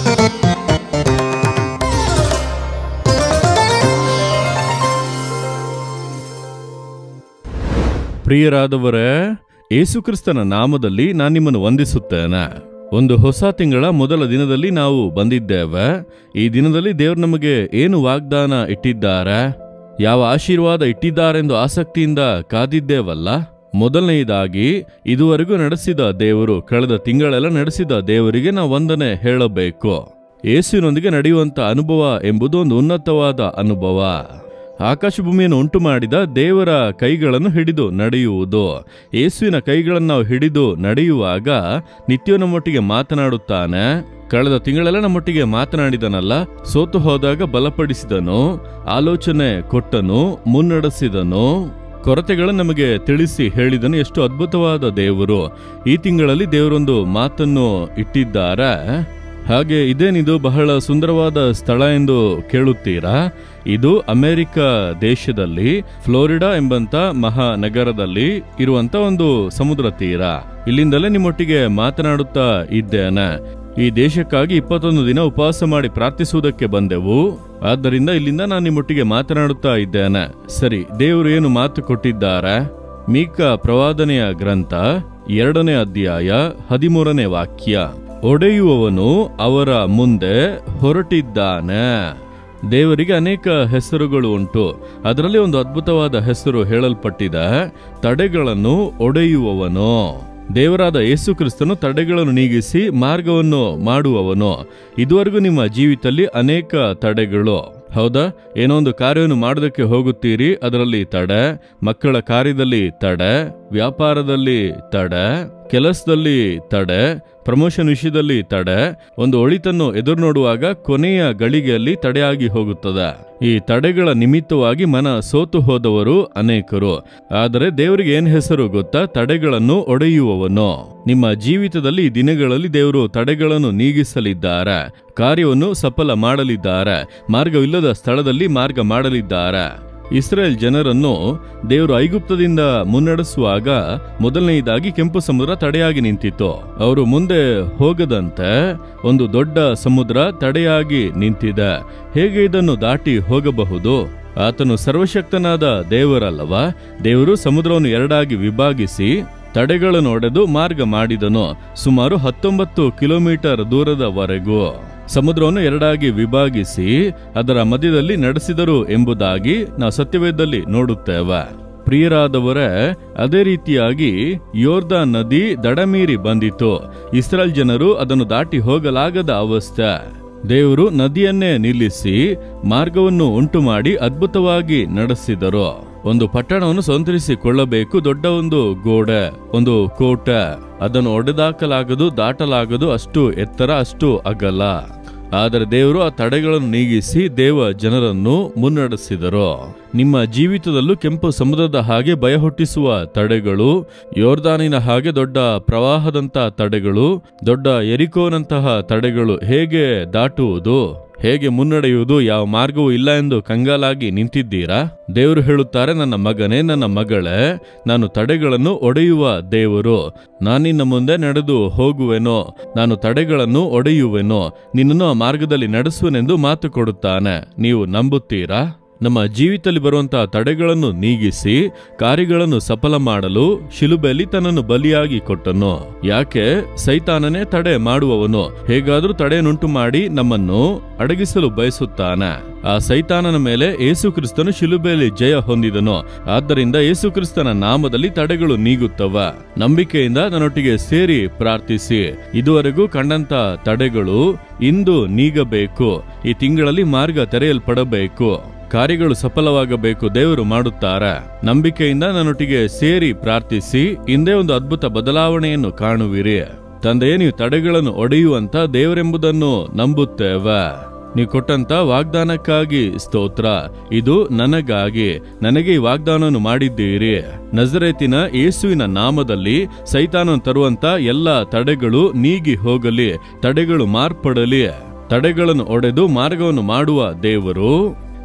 ಪ್ರಿಯರಾದವರೇ ಯೇಸುಕ್ರಿಸ್ತನ ನಾಮದಲ್ಲಿ ನಾನು ನಿಮ್ಮನ್ನು ವಂದಿಸುತ್ತೇನೆ ಒಂದು ಹೊಸ ತಿಂಗಳ ಮೊದಲ ದಿನದಲ್ಲಿ ನಾವು ಬಂದಿದ್ದೇವೆ ಈ ದಿನದಲ್ಲಿ ದೇವರು ನಮಗೆ ಏನು ವಾಗ್ದಾನ ಇಟ್ಟಿದ್ದಾರೆ ಯಾವ ಆಶೀರ್ವಾದ ಇಟ್ಟಿದ್ದಾರೆಂದು ಆಸಕ್ತಿಯಿಂದ ಕಾದಿದ್ದೇವಲ್ಲ ಮೊದಲನೆಯದಾಗಿ ಇದುವರೆಗೂ ನಡೆಸಿದ ದೇವರು ಕಳೆದ ತಿಂಗಳೆಲ್ಲ ನಡೆಸಿದ ದೇವರಿಗೆ ನಾವು ವಂದನೆ ಹೇಳಬೇಕು ಯೇಸುವಿನೊಂದಿಗೆ ನಡೆಯುವಂತ ಅನುಭವ ಎಂಬುದು ಒಂದು ಉನ್ನತವಾದ ಅನುಭವ ಆಕಾಶ ಭೂಮಿಯನ್ನು ಉಂಟು ಮಾಡಿದ ದೇವರ ಕೈಗಳನ್ನು ಹಿಡಿದು ನಡೆಯುವುದು ಯೇಸುವಿನ ಕೈಗಳನ್ನು ನಾವು ಹಿಡಿದು ನಡೆಯುವಾಗ ನಿತ್ಯ ನಮ್ಮೊಟ್ಟಿಗೆ ಮಾತನಾಡುತ್ತಾನೆ ಕಳೆದ ತಿಂಗಳೆಲ್ಲ ನಮ್ಮೊಟ್ಟಿಗೆ ಮಾತನಾಡಿದನಲ್ಲ ಸೋತು ಹೋದಾಗ ಬಲಪಡಿಸಿದನು ಆಲೋಚನೆ ಕೊಟ್ಟನು ಮುನ್ನಡೆಸಿದನು ಕೊರತೆಗಳನ್ನು ನಮಗೆ ತಿಳಿಸಿ ಹೇಳಿದನು ಎಷ್ಟು ಅದ್ಭುತವಾದ ದೇವರು ಈ ತಿಂಗಳಲ್ಲಿ ದೇವರೊಂದು ಮಾತನ್ನು ಇಟ್ಟಿದ್ದಾರೆ ಹಾಗೆ ಇದೇನಿದು ಬಹಳ ಸುಂದರವಾದ ಸ್ಥಳ ಎಂದು ಕೇಳುತ್ತೀರಾ ಇದು ಅಮೆರಿಕ ದೇಶದಲ್ಲಿ ಫ್ಲೋರಿಡಾ ಎಂಬಂತ ಮಹಾನಗರದಲ್ಲಿ ಇರುವಂತ ಒಂದು ಸಮುದ್ರ ತೀರ ಇಲ್ಲಿಂದಲೇ ನಿಮ್ಮೊಟ್ಟಿಗೆ ಮಾತನಾಡುತ್ತಾ ಇದ್ದೇನೆ ಈ ದೇಶಕ್ಕಾಗಿ ಇಪ್ಪತ್ತೊಂದು ದಿನ ಉಪವಾಸ ಮಾಡಿ ಪ್ರಾರ್ಥಿಸುವುದಕ್ಕೆ ಬಂದೆವು ಆದ್ದರಿಂದ ಇಲ್ಲಿಂದ ನಾನು ನಿಮ್ಮೊಟ್ಟಿಗೆ ಮಾತನಾಡುತ್ತಾ ಇದ್ದೇನೆ ಸರಿ ದೇವರು ಏನು ಮಾತು ಕೊಟ್ಟಿದ್ದಾರೆ ಮೀಕ ಪ್ರವಾದನೆಯ ಗ್ರಂಥ ಎರಡನೇ ಅಧ್ಯಾಯ ಹದಿಮೂರನೇ ವಾಕ್ಯ ಒಡೆಯುವವನು ಅವರ ಮುಂದೆ ಹೊರಟಿದ್ದಾನೆ ದೇವರಿಗೆ ಅನೇಕ ಹೆಸರುಗಳು ಉಂಟು ಅದರಲ್ಲಿ ಒಂದು ಅದ್ಭುತವಾದ ಹೆಸರು ಹೇಳಲ್ಪಟ್ಟಿದೆ ತಡೆಗಳನ್ನು ಒಡೆಯುವವನು ದೇವರಾದ ಯೇಸು ಕ್ರಿಸ್ತನು ತಡೆಗಳನ್ನು ನೀಗಿಸಿ ಮಾರ್ಗವನ್ನು ಮಾಡುವವನು ಇದುವರೆಗೂ ನಿಮ್ಮ ಜೀವಿತದಲ್ಲಿ ಅನೇಕ ತಡೆಗಳು ಹೌದಾ ಏನೋ ಒಂದು ಕಾರ್ಯವನ್ನು ಮಾಡೋದಕ್ಕೆ ಹೋಗುತ್ತೀರಿ ಅದರಲ್ಲಿ ತಡೆ ಮಕ್ಕಳ ಕಾರ್ಯದಲ್ಲಿ ತಡೆ ವ್ಯಾಪಾರದಲ್ಲಿ ತಡೆ ಕೆಲಸದಲ್ಲಿ ತಡೆ ಪ್ರಮೋಷನ್ ವಿಷಯದಲ್ಲಿ ತಡೆ ಒಂದು ಒಳಿತನ್ನು ಎದುರು ನೋಡುವಾಗ ಕೊನೆಯ ಗಳಿಗೆಯಲ್ಲಿ ತಡೆಯಾಗಿ ಹೋಗುತ್ತದೆ ಈ ತಡೆಗಳ ನಿಮಿತ್ತವಾಗಿ ಮನ ಸೋತು ಹೋದವರು ಅನೇಕರು ಆದರೆ ದೇವರಿಗೆ ಏನ್ ಹೆಸರು ಗೊತ್ತಾ ತಡೆಗಳನ್ನು ಒಡೆಯುವವನು ನಿಮ್ಮ ಜೀವಿತದಲ್ಲಿ ಈ ದಿನಗಳಲ್ಲಿ ದೇವರು ತಡೆಗಳನ್ನು ನೀಗಿಸಲಿದ್ದಾರೆ ಕಾರ್ಯವನ್ನು ಸಫಲ ಮಾಡಲಿದ್ದಾರೆ ಮಾರ್ಗವಿಲ್ಲದ ಸ್ಥಳದಲ್ಲಿ ಮಾರ್ಗ ಮಾಡಲಿದ್ದಾರೆ ಇಸ್ರೇಲ್ ಜನರನ್ನು ದೇವರು ಐಗುಪ್ತದಿಂದ ಮುನ್ನಡೆಸುವಾಗ ಮೊದಲನೆಯದಾಗಿ ಕೆಂಪು ಸಮುದ್ರ ತಡೆಯಾಗಿ ನಿಂತಿತ್ತು ಅವರು ಮುಂದೆ ಹೋಗದಂತೆ ಒಂದು ದೊಡ್ಡ ಸಮುದ್ರ ತಡೆಯಾಗಿ ನಿಂತಿದೆ ಹೇಗೆ ಇದನ್ನು ದಾಟಿ ಹೋಗಬಹುದು ಆತನು ಸರ್ವಶಕ್ತನಾದ ದೇವರಲ್ಲವಾ ದೇವರು ಸಮುದ್ರವನ್ನು ಎರಡಾಗಿ ವಿಭಾಗಿಸಿ ತಡೆಗಳನ್ನು ಒಡೆದು ಮಾರ್ಗ ಮಾಡಿದನು ಸುಮಾರು ಹತ್ತೊಂಬತ್ತು ಕಿಲೋಮೀಟರ್ ದೂರದವರೆಗೂ ಸಮುದ್ರವನ್ನು ಎರಡಾಗಿ ವಿಭಾಗಿಸಿ ಅದರ ಮಧ್ಯದಲ್ಲಿ ನಡೆಸಿದರು ಎಂಬುದಾಗಿ ನಾವು ಸತ್ಯವೇದದಲ್ಲಿ ನೋಡುತ್ತೇವೆ ಪ್ರಿಯರಾದವರೇ ಅದೇ ರೀತಿಯಾಗಿ ಯೋರ್ದ ನದಿ ದಡಮೀರಿ ಬಂದಿತು ಇಸ್ರೇಲ್ ಜನರು ಅದನ್ನು ದಾಟಿ ಹೋಗಲಾಗದ ಅವಸ್ಥೆ ದೇವರು ನದಿಯನ್ನೇ ನಿಲ್ಲಿಸಿ ಮಾರ್ಗವನ್ನು ಉಂಟು ಮಾಡಿ ಅದ್ಭುತವಾಗಿ ನಡೆಸಿದರು ಒಂದು ಪಟ್ಟಣವನ್ನು ಸಂತರಿಸಿಕೊಳ್ಳಬೇಕು ದೊಡ್ಡ ಒಂದು ಗೋಡೆ ಒಂದು ಕೋಟೆ ಅದನ್ನು ಒಡೆದಾಕಲಾಗದು ದಾಟಲಾಗದು ಅಷ್ಟು ಎತ್ತರ ಅಷ್ಟು ಅಗಲ ಆದರೆ ದೇವರು ಆ ತಡೆಗಳನ್ನು ನೀಗಿಸಿ ದೇವ ಜನರನ್ನು ಮುನ್ನಡೆಸಿದರು ನಿಮ್ಮ ಜೀವಿತದಲ್ಲೂ ಕೆಂಪು ಸಮುದ್ರದ ಹಾಗೆ ಭಯ ಹುಟ್ಟಿಸುವ ತಡೆಗಳು ಯೋರ್ದಾನಿನ ಹಾಗೆ ದೊಡ್ಡ ಪ್ರವಾಹದಂತಹ ತಡೆಗಳು ದೊಡ್ಡ ಎರಿಕೋನಂತಹ ತಡೆಗಳು ಹೇಗೆ ದಾಟುವುದು ಹೇಗೆ ಮುನ್ನಡೆಯುವುದು ಯಾವ ಮಾರ್ಗವೂ ಇಲ್ಲ ಎಂದು ಕಂಗಾಲಾಗಿ ನಿಂತಿದ್ದೀರಾ ದೇವರು ಹೇಳುತ್ತಾರೆ ನನ್ನ ಮಗನೇ ನನ್ನ ಮಗಳೇ ನಾನು ತಡೆಗಳನ್ನು ಒಡೆಯುವ ದೇವರು ನಾನಿನ್ನ ಮುಂದೆ ನಡೆದು ಹೋಗುವೆನೋ ನಾನು ತಡೆಗಳನ್ನು ಒಡೆಯುವೆನೋ ನಿನ್ನನ್ನು ಆ ಮಾರ್ಗದಲ್ಲಿ ನಡೆಸುವೆನೆಂದು ಮಾತು ಕೊಡುತ್ತಾನೆ ನೀವು ನಂಬುತ್ತೀರಾ ನಮ್ಮ ಜೀವಿತದಲ್ಲಿ ಬರುವಂತಹ ತಡೆಗಳನ್ನು ನೀಗಿಸಿ ಕಾರ್ಯಗಳನ್ನು ಸಫಲ ಮಾಡಲು ಶಿಲುಬೆಯಲ್ಲಿ ತನ್ನನ್ನು ಬಲಿಯಾಗಿ ಕೊಟ್ಟನು ಯಾಕೆ ಸೈತಾನನೇ ತಡೆ ಮಾಡುವವನು ಹೇಗಾದ್ರೂ ತಡೆಯನ್ನುಂಟು ಮಾಡಿ ನಮ್ಮನ್ನು ಅಡಗಿಸಲು ಬಯಸುತ್ತಾನೆ ಆ ಸೈತಾನನ ಮೇಲೆ ಯೇಸು ಕ್ರಿಸ್ತನು ಶಿಲುಬೆಯಲ್ಲಿ ಜಯ ಹೊಂದಿದನು ಆದ್ದರಿಂದ ಯೇಸು ಕ್ರಿಸ್ತನ ನಾಮದಲ್ಲಿ ತಡೆಗಳು ನೀಗುತ್ತವ ನಂಬಿಕೆಯಿಂದ ನನ್ನೊಟ್ಟಿಗೆ ಸೇರಿ ಪ್ರಾರ್ಥಿಸಿ ಇದುವರೆಗೂ ಕಂಡಂತ ತಡೆಗಳು ಇಂದು ನೀಗಬೇಕು ಈ ತಿಂಗಳಲ್ಲಿ ಮಾರ್ಗ ತೆರೆಯಲ್ಪಡಬೇಕು ಕಾರ್ಯಗಳು ಸಫಲವಾಗಬೇಕು ದೇವರು ಮಾಡುತ್ತಾರೆ ನಂಬಿಕೆಯಿಂದ ನನ್ನೊಟ್ಟಿಗೆ ಸೇರಿ ಪ್ರಾರ್ಥಿಸಿ ಹಿಂದೆ ಒಂದು ಅದ್ಭುತ ಬದಲಾವಣೆಯನ್ನು ಕಾಣುವಿರಿ ತಂದೆಯೇ ನೀವು ತಡೆಗಳನ್ನು ಒಡೆಯುವಂತ ದೇವರೆಂಬುದನ್ನು ನಂಬುತ್ತೇವೆ ನೀವು ಕೊಟ್ಟಂತ ವಾಗ್ದಾನಕ್ಕಾಗಿ ಸ್ತೋತ್ರ ಇದು ನನಗಾಗಿ ನನಗೆ ಈ ವಾಗ್ದಾನವನ್ನು ಮಾಡಿದ್ದೀರಿ ನಜರೇತಿನ ಯೇಸುವಿನ ನಾಮದಲ್ಲಿ ಸೈತಾನನ್ನು ತರುವಂತ ಎಲ್ಲ ತಡೆಗಳು ನೀಗಿ ಹೋಗಲಿ ತಡೆಗಳು ಮಾರ್ಪಡಲಿ ತಡೆಗಳನ್ನು ಒಡೆದು ಮಾರ್ಗವನ್ನು ಮಾಡುವ ದೇವರು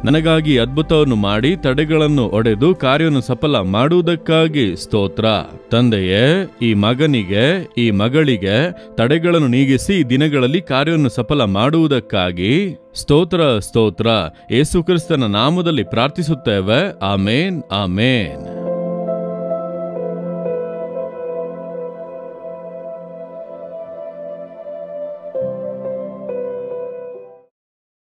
ನನಗಾಗಿ ಅದ್ಭುತವನ್ನು ಮಾಡಿ ತಡೆಗಳನ್ನು ಒಡೆದು ಕಾರ್ಯವನ್ನು ಸಫಲ ಮಾಡುವುದಕ್ಕಾಗಿ ಸ್ತೋತ್ರ ತಂದೆಯೇ ಈ ಮಗನಿಗೆ ಈ ಮಗಳಿಗೆ ತಡೆಗಳನ್ನು ನೀಗಿಸಿ ಈ ದಿನಗಳಲ್ಲಿ ಕಾರ್ಯವನ್ನು ಸಫಲ ಮಾಡುವುದಕ್ಕಾಗಿ ಸ್ತೋತ್ರ ಸ್ತೋತ್ರ ಯೇಸು ಕ್ರಿಸ್ತನ ನಾಮದಲ್ಲಿ ಪ್ರಾರ್ಥಿಸುತ್ತೇವೆ ಆಮೇನ್ ಆಮೇನ್